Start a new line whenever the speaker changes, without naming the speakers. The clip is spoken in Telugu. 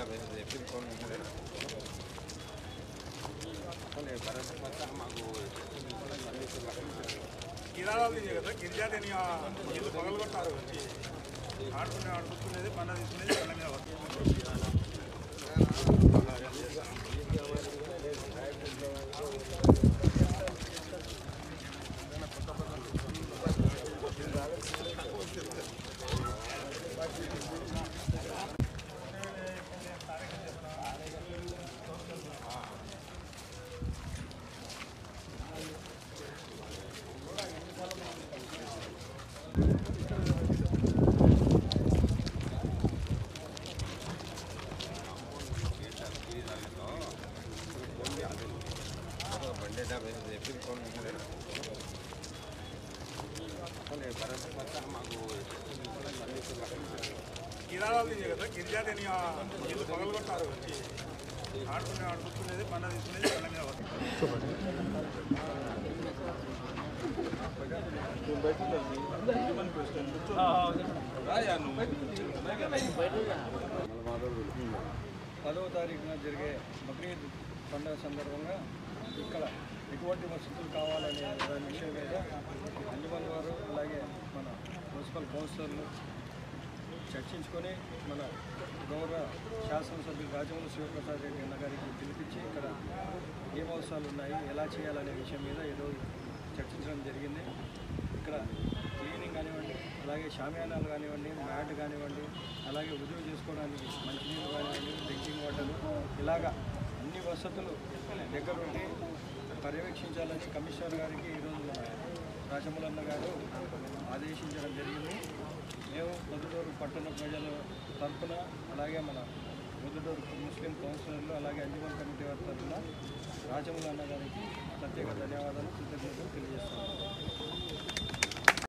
కిరాణాలు తీసే కదా గిరిజాని ఇల్లు పగలగొట్టారు వచ్చి ఆడుకునే ఆడుకునేది పండ తీసుకునేది పండ మీద పడుతుంది. కిరాణాలు తీసే కదా గిరిజాని ఇల్లు పగలగొట్టారు వచ్చి ఆడుకునే ఆడుకునేది పండ తీసుకునేది పండ మీద పడుతుంది.
పదవ తారీఖున జరిగే బక్రీద్ పండుగ సందర్భంగా ఇక్కడ ఎటువంటి వసతులు కావాలనే దాని విషయం మీద అంజమన్ వారు అలాగే మన మున్సిపల్ కౌన్సిలర్లు చర్చించుకొని మన గౌరవ శాసనసభ్యులు రాజమౌళి శివప్రసాద్ రెడ్డి అన్న గారికి పిలిపించి ఇక్కడ ఏం అవసరాలు ఉన్నాయి ఎలా చేయాలనే విషయం మీద ఈరోజు చర్చించడం జరిగింది ఇక్కడ క్లీనింగ్ కానివ్వండి అలాగే షామియానాలు కానివ్వండి మ్యాట్ కానివ్వండి అలాగే ఉద్యోగం చేసుకోవడానికి మంచినీళ్ళు కానివ్వండి డ్రింకింగ్ వాటర్ ఇలాగా అన్ని వసతులు దగ్గరుండి పర్యవేక్షించాలని కమిషనర్ గారికి ఈరోజు మన రాజమౌళన్న గారు ఆదేశించడం జరిగింది మేము పొద్దుటూరు పట్టణ ప్రజల తరఫున అలాగే మన పొద్దుటూరు ముస్లిం కౌన్సిలర్లు అలాగే అంజుమన్ కమిటీ వారి తరఫున రాజమౌళి అన్న గారికి ప్రత్యేక ధన్యవాదాలు కృతజ్ఞతలు తెలియజేస్తున్నాను